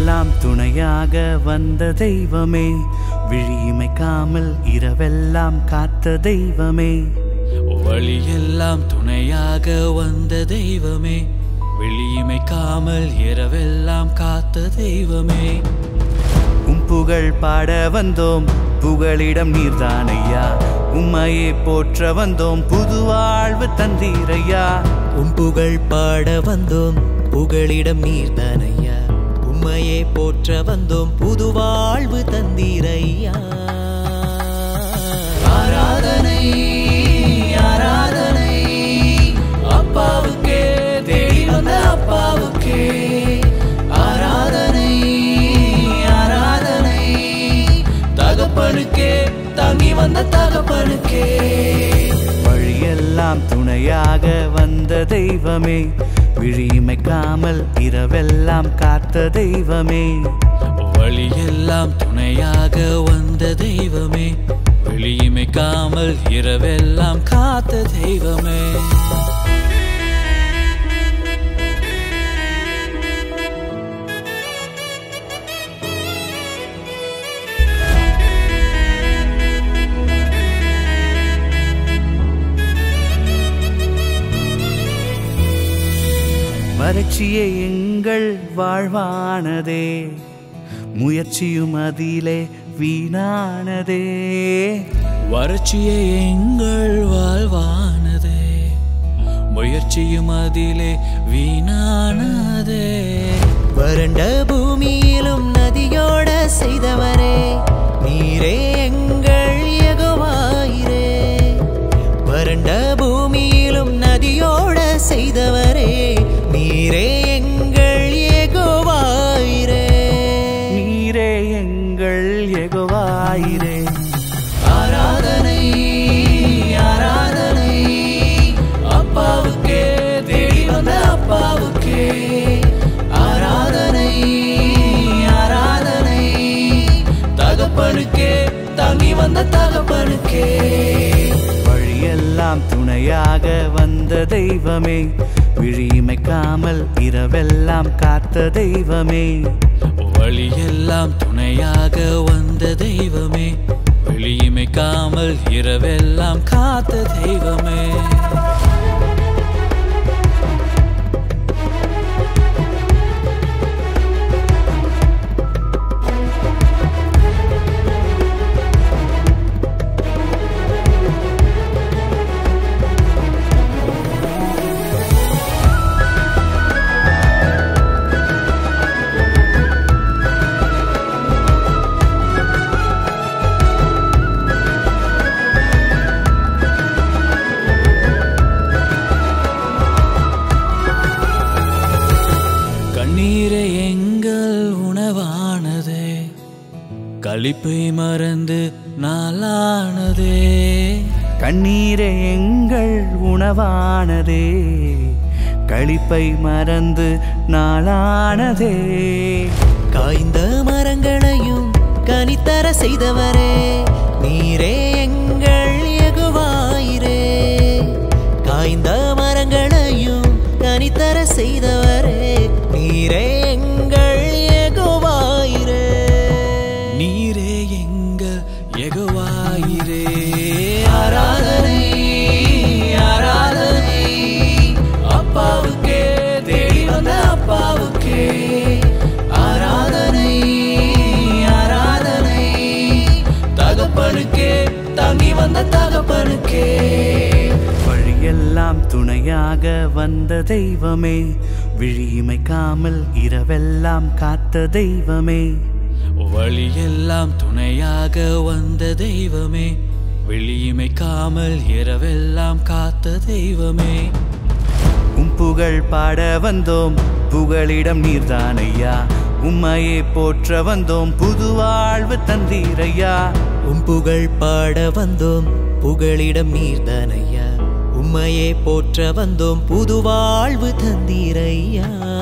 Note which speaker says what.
Speaker 1: வழியெல்லாம் துணையாக வந்த தெய்வமே விழிமைக்காமல் இரவெல்லாம் காத்த தெய்வமே
Speaker 2: வழியெல்லாம் துணையாக வந்த தெய்வமே வெளியிமைக்காமல் இரவெல்லாம் காத்த தெய்வமே
Speaker 1: உம் புகழ் பாட வந்தோம் புகழிடம் நீர்தானையா உம்மையே போற்ற வந்தோம் புது வாழ்வு தந்தீரையா
Speaker 3: உம் புகழ் பாட வந்தோம் புகழிடம் நீர்தானையா உம்மையே போற்ற வந்தோம் புது வாழ்வு தந்தீரையா
Speaker 2: ஆராதனை ஆராதனை அப்பாவுக்கே தேடி வந்த அப்பாவுக்கே ஆராதனை ஆராதனை தகப்பனுக்கே தங்கி வந்த தகப்பனுக்கே
Speaker 1: வழியெல்லாம் துணையாக வந்த தெய்வமே விழிமைக்காமல் இரவெல்லாம் காத்த தெய்வமே
Speaker 2: வழியெல்லாம் துணையாக வந்த தெய்வமே வெளியிமைக்காமல் இரவெல்லாம் காத்த தெய்வமே
Speaker 1: வறட்சியே எங்கள் வாழ்வானதே முயற்சியும் அதிலே வீணானதே
Speaker 2: வறட்சியே எங்கள் வாழ்வானதே முயற்சியும் அதிலே வீணானதே
Speaker 3: வறண்ட பூமியிலும் நதியோட செய்தவரே நீரே எங்கள் யெகோவாயிரே வறண்ட பூமியிலும் நதியோட செய்தவரே நீரே எங்கள் யெகோவாயிரே
Speaker 1: நீரே எங்கள் எகுவாயிரே
Speaker 2: ஆராதனை ஆராதனை அப்பாவுக்கே தேடி வந்த அப்பாவுக்கே ஆராதனை ஆராதனை தகப்பனுக்கே தங்கி வந்த தகப்பனுக்கே
Speaker 1: வழியெல்லாம் துணையாக வந்த தெய்வமே விழிமைக்காமல் இரவெல்லாம் காத்த தெய்வமே
Speaker 2: வழியெல்லாம் துணையாக வந்த தெய்வமே வெளியிமைக்காமல் இரவெல்லாம் காத்த தெய்வமே கண்ணீரை எங்கள் உணவானதே களிப்பை மறந்து நாளானதே
Speaker 1: கண்ணீரே எங்கள் உணவானதே களிப்பை மறந்து நாளானதே
Speaker 3: காய்ந்த மரங்களையும் கனித்தர செய்தவரே நீரே எங்கள் யெகோவாயிரே காய்ந்த மரங்களையும் கனித்தர செய்தவரே நீரே எங்கள் யெகோவாயிரே
Speaker 2: நீரே எங்க எகவாயிரே ஆராதனை ஆராதனை அப்பாவுக்கே தேடி வந்த அப்பாவுக்கே ஆராதனை ஆராதனை தகப்பனுக்கே தங்கி வந்த தகப்பனுக்கே
Speaker 1: வழியெல்லாம் துணையாக வந்த தெய்வமே விழிமைக்காமல் இரவெல்லாம் காத்த தெய்வமே
Speaker 2: வழியெல்லாம் துணையாக வந்த தெய்வமே வெளியிமைக்காமல் இரவெல்லாம் காத்த தெய்வமே
Speaker 1: உம் புகழ் பாட வந்தோம் புகழிடம் நீர்தானையா உம்மையே போற்ற வந்தோம் புது வாழ்வு தந்தீரையா
Speaker 3: உம் புகழ் பாட வந்தோம் புகழிடம் நீர்தானையா உம்மையே போற்ற வந்தோம் புது வாழ்வு தந்தீரையா